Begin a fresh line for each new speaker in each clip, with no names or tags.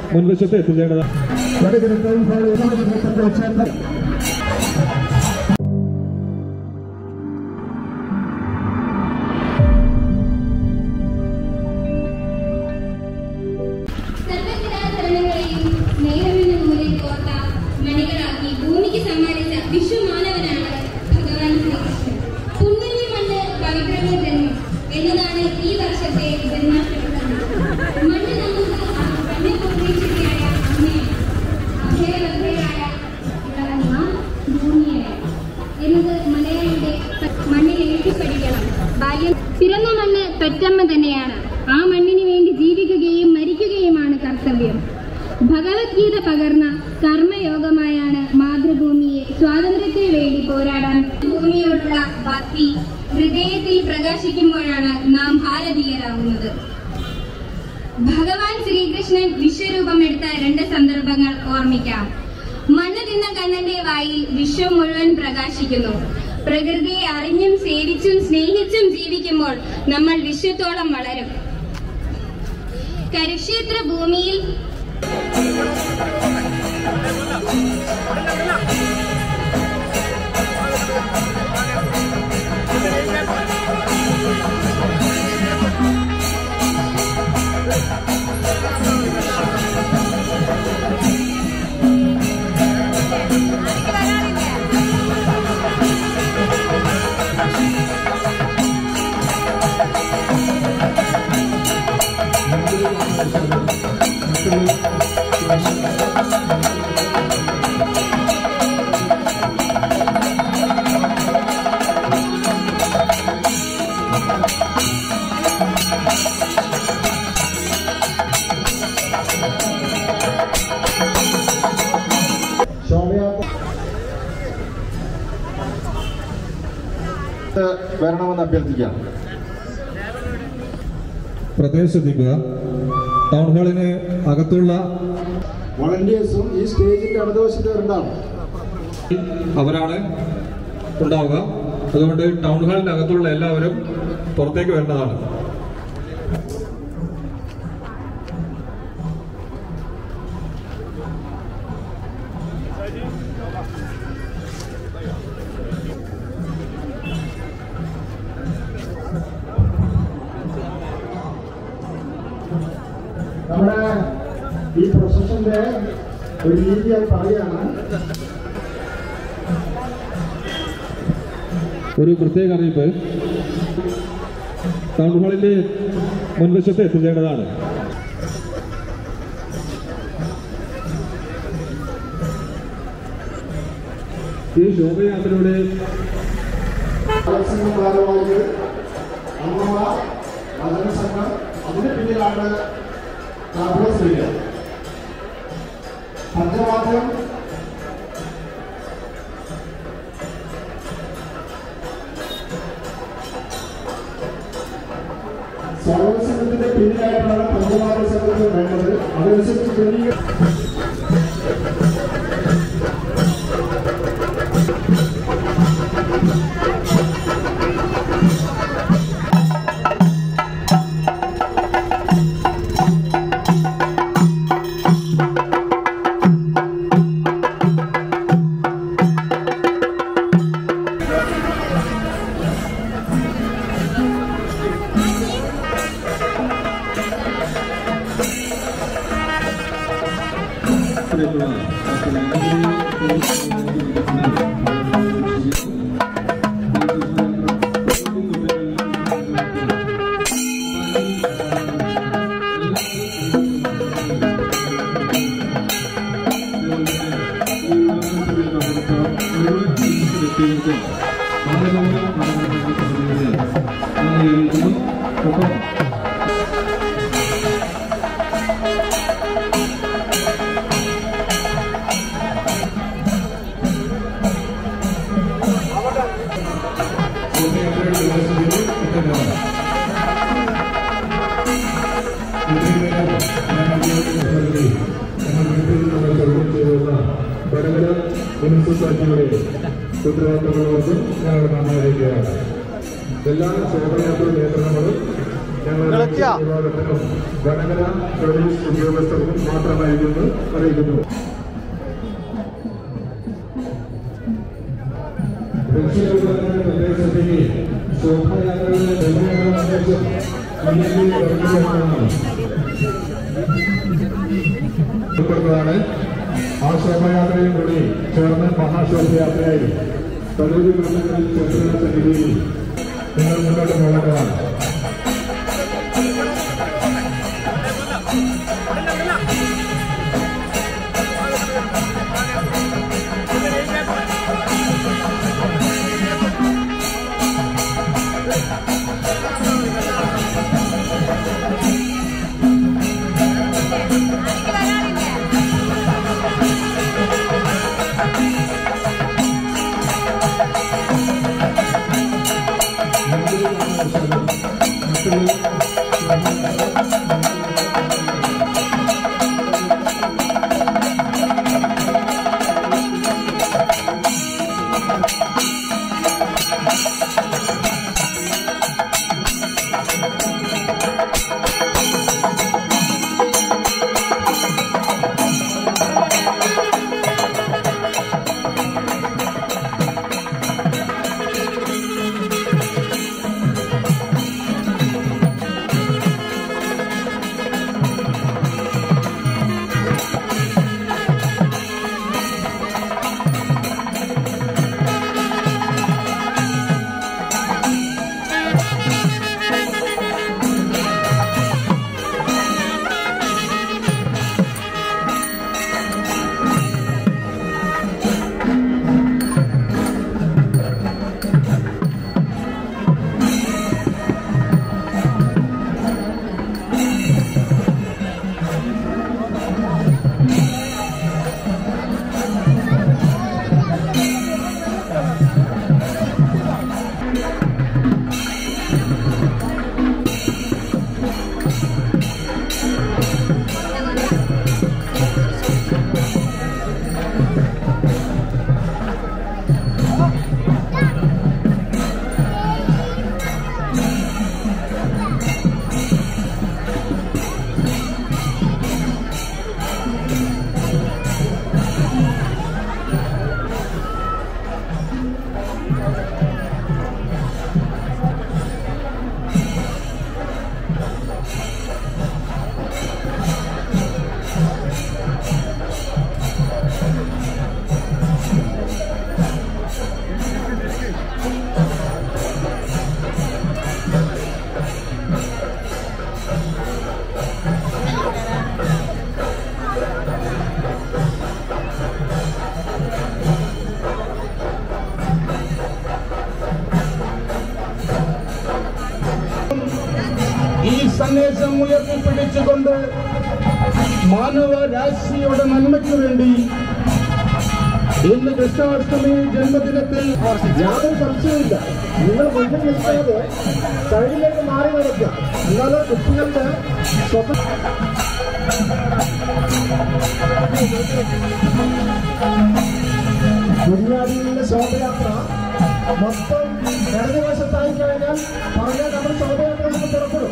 മുൻവശത്ത് എത്തിച്ചേണ്ടതാണ്
സർവ്വകലാചരണങ്ങളെയും സ്നേഹമെന്ന നൂലിൽ കോർത്ത മണികളാക്കി ഭൂമിക്ക് സമ്മാനിച്ച വിശ്വമാനവനാണ് ഭഗവാൻ ശ്രീകൃഷ്ണൻ പുണ്യന്റെ മണ്ണ് പവിത്രമേ ജന്മം എന്നതാണ് ഈ വർഷത്തെ ജന്മാഷ്ടമി മണ്ണ് നമുക്ക് കണ്ണെ പ്രതീക്ഷിക്കുകയായ അമ്മയാണ് അഭയവന്ധയായ നാം ഭൂമിയാണ് എന്നത് മലയാളിയുടെ മണ്ണിൽ എഴുതിപ്പടിക്കണം ബാല്യം പിറന്ന മണ്ണ് പെറ്റമ്മ തന്നെയാണ് ആ മണ്ണിന് വേണ്ടി ജീവിക്കുകയും മരിക്കുകയുമാണ് കർത്തവ്യം ഭഗവത്ഗീത പകർന്ന കർമ്മയോഗമായാണ് മാതൃഭൂമിയെ സ്വാതന്ത്ര്യത്തിന് വേണ്ടി പോരാടാൻ ഭൂമിയോടുള്ള ഭക്തി ഹൃദയത്തിൽ പ്രകാശിക്കുമ്പോഴാണ് നാം ഭാരതീയരാകുന്നത് ഭഗവാൻ ശ്രീകൃഷ്ണൻ വിശ്വരൂപം എടുത്ത രണ്ട് സന്ദർഭങ്ങൾ ഓർമ്മിക്കാം മണ്ണ് തിന്ന കണ്ണന്റെ വായിൽ വിശ്വം മുഴുവൻ പ്രകാശിക്കുന്നു പ്രകൃതിയെ അറിഞ്ഞും സേവിച്ചും സ്നേഹിച്ചും ജീവിക്കുമ്പോൾ നമ്മൾ വിശ്വത്തോളം വളരും കരുക്ഷേത്ര ഭൂമിയിൽ
വരണമെന്ന് അഭ്യർത്ഥിക്കാം
പ്രത്യേകം ശ്രദ്ധിക്കുക ടൗൺ ഹാളിന് അകത്തുള്ള
വളണ്ടിയേഴ്സും ഈ സ്റ്റേജിന്റെ ഇടതുവശത്ത് വരണ്ടാണ്
അവരാണ് ഉണ്ടാവുക അതുകൊണ്ട് ടൗൺ ഹാളിന് അകത്തുള്ള എല്ലാവരും പുറത്തേക്ക് വരേണ്ടതാണ്
നമ്മുടെ ഈ പ്രൊസഷന്റെ ഒരു രീതിയായി പറയുകയാണ്
ഒരു പ്രത്യേക അറിയിപ്പ് ടൗൺ ഹാളിന്റെ മുൻവശത്ത് എത്തിച്ചേണ്ടതാണ് ഈ ശോഭയാത്രയുടെ
സംഘം ഭാരവാഹികൾ അമ്മമാർ വചന സംഘം അതിന് പിന്നിലാണ് കാർബിള സ്ത്രീകൾ പഞ്ചവാദ്യം സ്വാഗത സംഘത്തിന്റെ പിന്നിലായിട്ടാണ് പഞ്ചവാദ്യ സംഘത്തിന് വേണ്ടത് അതനുസരിച്ച് ക്രമീകരണം
വടകര മുനിസിപ്പാലിറ്റിയുടെ ഉത്തരവാദിത്തങ്ങളോട് ഞങ്ങൾ നന്നായിരിക്കുകയാണ് എല്ലാ ശോഭയാത്ര നിയന്ത്രണങ്ങളും ഞങ്ങളുടെ വിഭാഗത്തിനും വടകര പോലീസ് ഉദ്യോഗസ്ഥർക്കും മാത്രമായിരിക്കുന്നു അറിയിക്കുന്നു രക്ഷകർത്താക്കളുടെ പ്രദേശത്തേക്ക് ശോഭായാത്രകളുടെ നിർമ്മാണോദ്ദേശം ഉൾപ്പെടുന്നതാണ് ആ ശോഭയാത്രയും കൂടി ചേർന്ന് മഹാശോഭയാത്രയായിരുന്നു തലൂരി ഗ്രന്ഥങ്ങളിൽ ചേർന്ന സന്നിധിയിൽ നിങ്ങൾ മുന്നോട്ട് പോകേണ്ടതാണ്
ഈ സന്ദേശം ഉയർത്തിപ്പിടിച്ചുകൊണ്ട് മാനവരാശിയുടെ നന്മയ്ക്ക് വേണ്ടി ഇന്ന് കൃഷ്ണാഷ്ടമി ജന്മദിനത്തിൽ യാതൊരു സംശയമില്ല നിങ്ങൾ മുന്നിൽ നിൽക്കാതെ സൈഡിലേക്ക് മാറി നടക്കുക എന്നാലേ കുട്ടികളുടെ സ്വതന്ത്ര കുഞ്ഞാടിയിലെ ശോഭയാത്ര മൊത്തം ഇടതുവശത്തായി കഴിഞ്ഞാൽ പറഞ്ഞാൽ നമ്മൾ ശോഭയാത്ര നമുക്ക് പുറപ്പെടും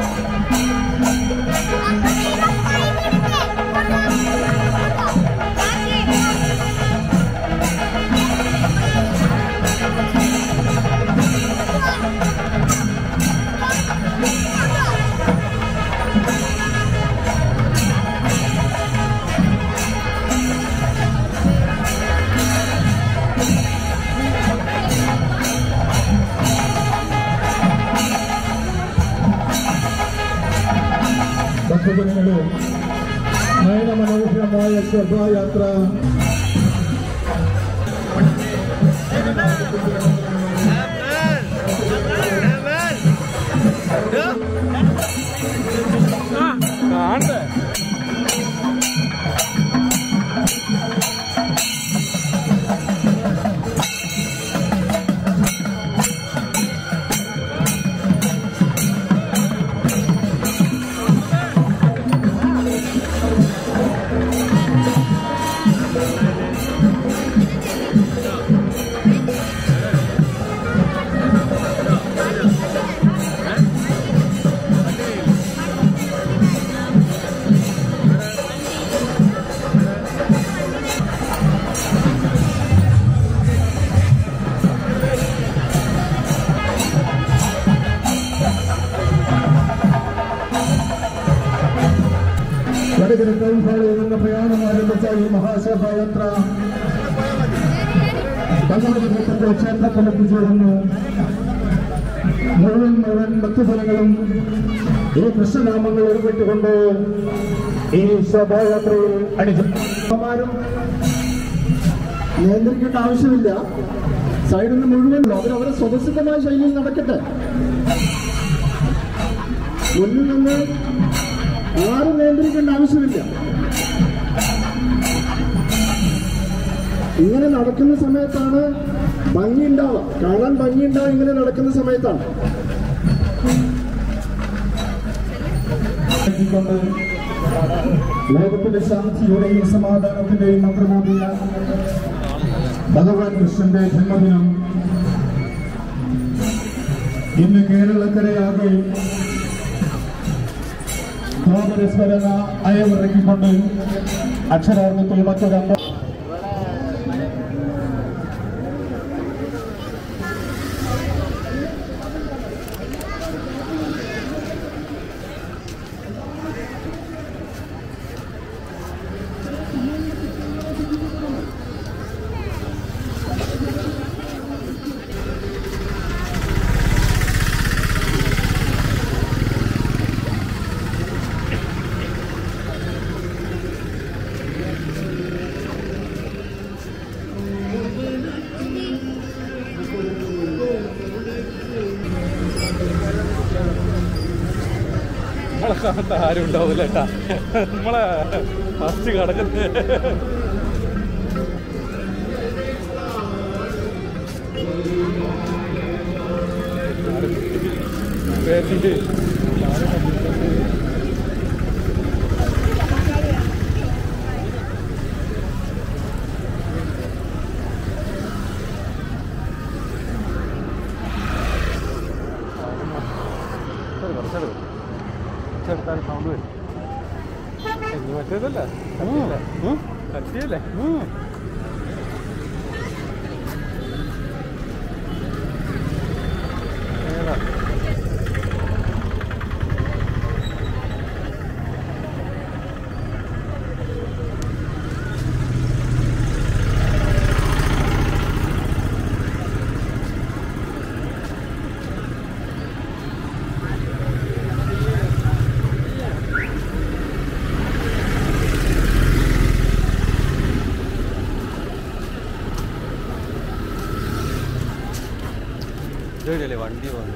ഭക്തജനങ്ങളെ നയന മനോഹരമായ ശോഭായാത്ര കൈഫാളിയിൽ നിന്ന് പ്രയാണം ആരംഭിച്ച ഈ മഹാശോഭായാത്ര ഭഗവതി ഭക്തന്റെ ക്ഷേത്രത്തിൽ എത്തിച്ചേരുന്നു മുഴുവൻ മുഴുവൻ ഭക്തജനങ്ങളും ഈ കൃഷ്ണനാമങ്ങൾ ഉൾപ്പെട്ടുകൊണ്ട് ഈ ശോഭായാത്രയിൽ അണിചമാരും നിയന്ത്രിക്കേണ്ട ആവശ്യമില്ല സൈഡിൽ നിന്ന് മുഴുവൻ അവരവരെ സ്വതസിദ്ധമായ ശൈലിയിൽ നടക്കട്ടെ മുന്നിൽ നിന്ന് ആരും നിയന്ത്രിക്കേണ്ട ആവശ്യമില്ല ഇങ്ങനെ നടക്കുന്ന സമയത്താണ് ഭംഗി ഉണ്ടാവുക കാണാൻ ഭംഗി ഉണ്ടാവുക ഇങ്ങനെ നടക്കുന്ന സമയത്താണ് കൊണ്ട് ലോകത്തിന്റെ ശാന്തിയുടെയും സമാധാനത്തിന്റെയും മന്ത്രമോദിയ ഭഗവാൻ കൃഷ്ണന്റെ ജന്മദിനം ഇന്ന് കേരളക്കരയാകെ കോപരസ്മരണ അയവിറക്കിക്കൊണ്ട് അക്ഷരാർത്ഥത്തിൽ മറ്റൊരമ്മ
നമ്മളെ കാണത്ത ആരും ഉണ്ടാവില്ല കേട്ടാ നമ്മളെ ഫസ്റ്റ് കിടക്കുന്നത് പേരിട്ട് കുറച്ചെടു ചെറുത്താൽ സൗണ്ട് വരും ഇനി മറ്റേതല്ല കത്തിയല്ലേ ഏതാ ഇതല്ലേ വണ്ടി വന്നു